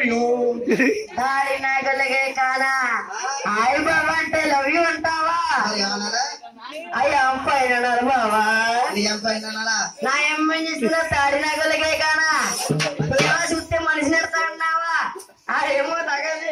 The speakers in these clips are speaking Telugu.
యూ దాడి నాయకులకే కాదా హాయ్ బాబా అంటే లవ్ యూ అంటావా మరి ఏమన్నారా అయ్యా పైన బాబా నీ ఏం పైన అన్నారా? నా ఎమ్మెన్ చేస్తున్న తాడి నాగలకే కానా ఏమో చూస్తే మనిషి నెడతా ఉన్నావా ఆ ఏమో తగలే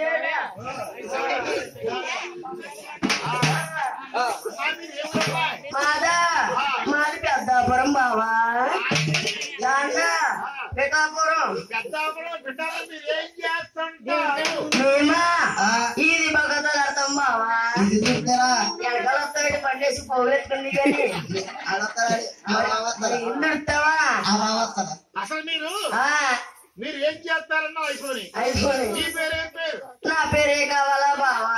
మాదా మాది పెద్దాపురం బావా నాన్న పిఠాపురం పెద్దాపురం బిడ్డలు మీరు ఏం చేస్తుంటారు మేమా ఆ, ఇది భగతలు అర్థం బావా ఇది చూస్తారా వెనకాల వస్తాడు పండేసి పౌరెత్తుంది కానీ అడతారా ఆ బావస్తారా ఇందుతావా ఆ బావస్తారా అసలు మీరు ఆ మీరు ఏం చేస్తారన్న అయిపోయి అయిపోయి మీ పేరేం పేరు నా పేరే కావాలా బావా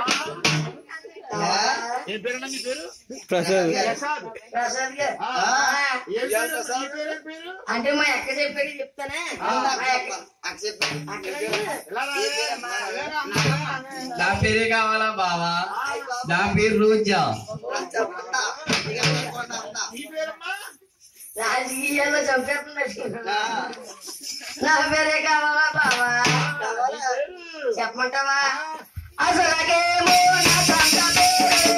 ఏం పేరన్నా మీ పేరు ప్రసాద్ ప్రసాద్ ప్రసాద్ గారు ఆ, ఆ, ఏం పేరు మీ పేరేం పేరు అంటే మా ఎక్క చెప్పాడు చెప్తానే మా ఎక్క- అక్కడ ఎలా రా? ఎలా రా? నా పేరే కావాలా బావా నా పేరు రోజా మీ పేరమ్మా రాజకీయాల్లో చంపేస్తున్నట్టు నా పేరే కావాలా బావా మీ పేరు చెప్పమంటావా అసలకేమో నా సొంత పేరే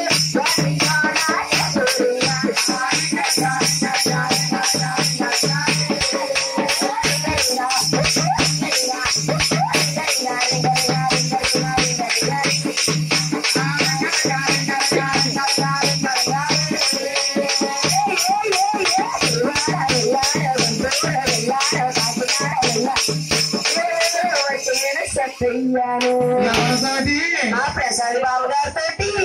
చెప్పయ్యాను ఎవరితోటి మా ప్రసాద్ బాబు గారితో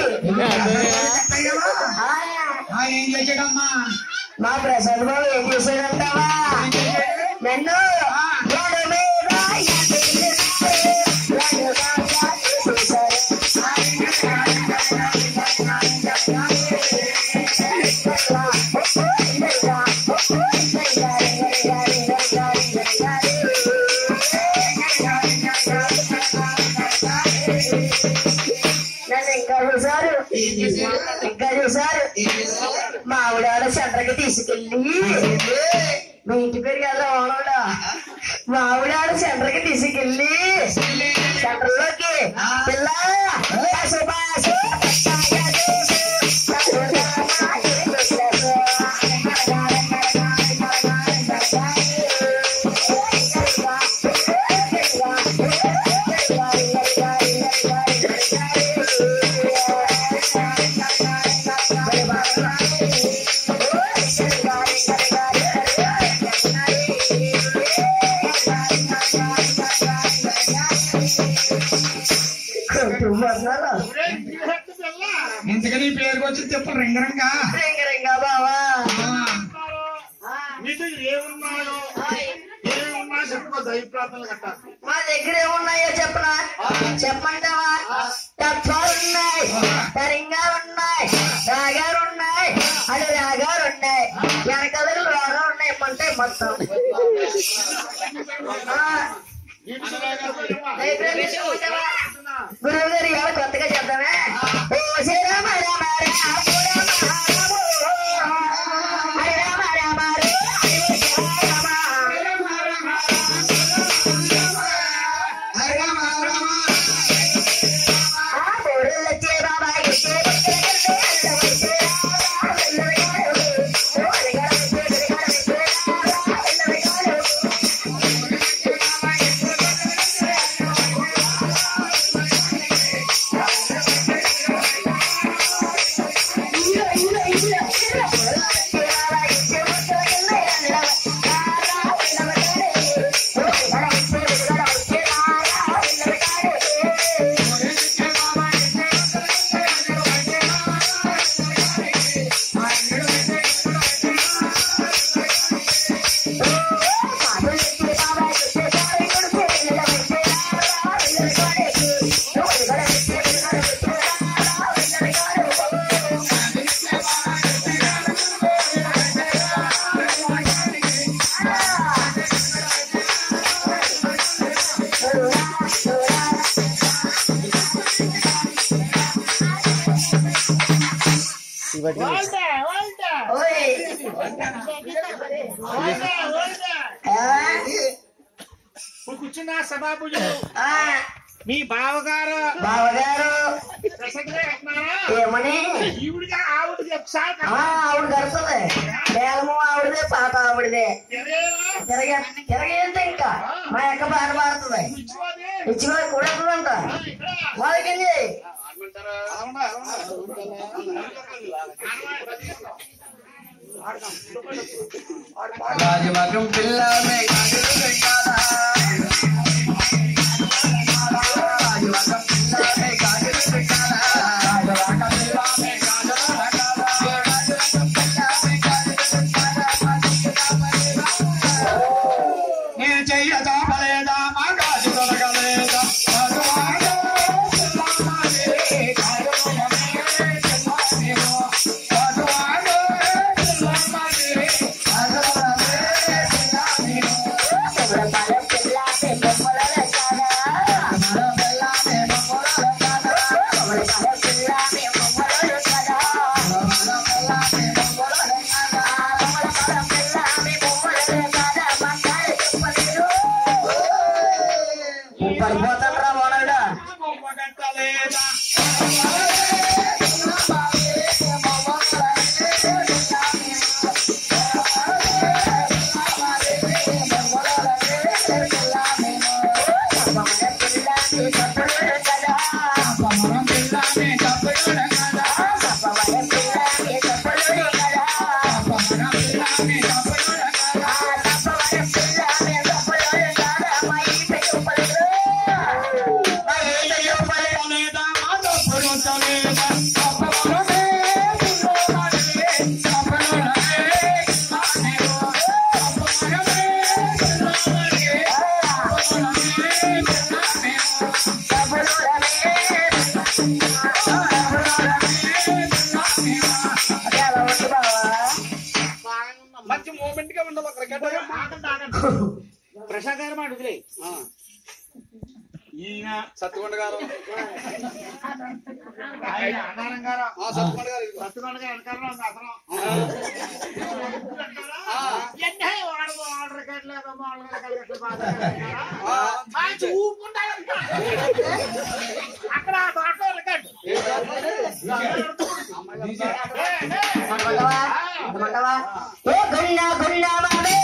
ఏం చేసాడమ్మా మా ప్రసాద్ బాబు ఏం చేశాడంటావా నన్ను రోడ్డు మీద ఎత్తుకెళ్ళారు. నన్ను బాగా చేశారు. నన్ను ఇంకా చూసారు ఏం చేశాడు ఇంకా చూసారు ఏం చేశాడు మా ఆవిడ సెంటర్కి తీసుకెళ్ళి మీ ఇంటి పేరు కదా ఓనోడా మా ఆవిడ సెంటర్కి తీసుకెళ్ళి సెంటర్ లోకి పిల్ల బాసు, బాసు, పచ్చాయ చూసు, కుటుంబాలు ఒరేయ్, శ్రీహట్టు పిల్ల. ఇంతకని పేరుకి వచ్చి తిప్పలు రింగరంగా రింగరింగా బావా మీ దగ్గర ఏమున్నాయో ఏమున్నా చెప్పుకో దైవ ప్రార్థనలు కట్టాలి మా దగ్గర ఏమున్నాయో చెప్పనా చెప్పమంటావా టప్పాలు ఉన్నాయి తరింగాలు ఉన్నాయి రాగాలు ఉన్నాయి అది రాగాలు ఉన్నాయి వెనకదలు రాగాలు ఉన్నాయి అంటే మొత్తం ఆ, లైబ్రరీ చెప్పమంటావా? గురువు గారు ఇవాళ కొత్తగా చెప్తామే ఓ శ్రీరామ రామ రామ రామ హరే రామ రామ ఆ బోరులు వచ్చే బాబా ఇచ్చే వాళ్ళే, వాళ్ళే, ఓయ్ వాళ్ళే, వాళ్ళే. ఆ? ఇప్పుడు కూర్చో వచ్చిన సభాభుజులు ఆ, మీ బావగారు బావగారు ప్రసంగే అంటున్నారా ఏమని ఈవిడిగా ఆవిడకి ఒకసారి ఆ, ఆవిడ కడుతుంది మేళము ఆవిడదే పాట ఆవిడదే తిరగే తిరగేంత ఇంకా మా యొక్క పాట పాడుతుంది ఇచ్చిగా కూడా ఉంటుందంట వాళ్ళకి రాజమగం పిల్లమే కాజలు వెంకాల రాజమగం పిల్లమే కాజలు వెంకాల రాజమగం పిల్లమే కాజలు వెంకాల రాజమగం పిల్లమే కాజలు నేను చెయ్య చాపలేదా మా గాజు దొరకలేదా భగవాను, పిల్లమ్మనే, కారుణ్యమే, పిల్లమేమో. భగవాను, పిల్లమ్మనే, కారుణ్యమే, పిల్లమేమో. మన పిల్లమే బొమ్మల కాదా, మన పిల్లమే బొమ్మల కాదా. పడిపోతాడు రా మనడా బొమ్మ కట్టలేదా మన పిల్లమే తప్పకుండా కదా మన పిల్లమే తప్పకుండా కదా లేదా మా తప్పుడు తలేదా తప్పవరమే పిల్లవాడే తప్పవరమే పిల్లవాడేవో తప్పవరమే పిల్లవాడే తప్పవరమే పిల్లవాడేవో మంచి మూమెంట్ గా ఉండవు క్రికెట్ ప్రసాద్ గారు మాట వదిలే ఈయన సత్తుకొండ గారు ఆయన అన్నారం గారు ఆ సత్తుకొండ గారు ఇదిగో. సత్తుకొండ గారు వెనకాల ఉంది అసలు ఎన్ని వాడు వాడు రికార్డు లేదు మామూలు రికార్డు ఎట్లా బాగా ఆ. మంచి ఊపుకుంటాడు అక్కడ ఆ తోటలో రికార్డు మండవా మండవా ఏ గుండ గుండ బాబే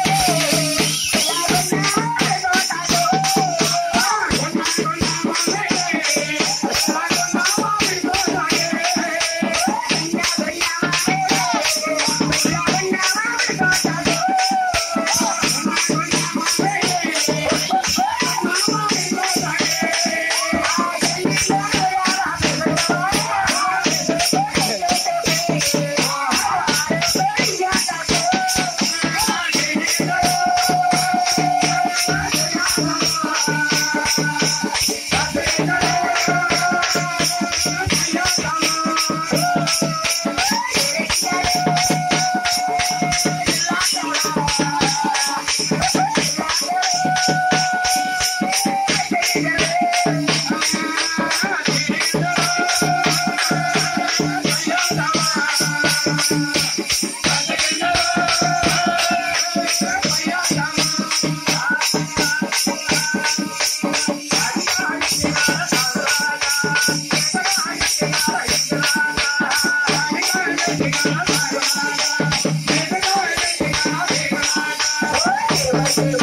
Thank you.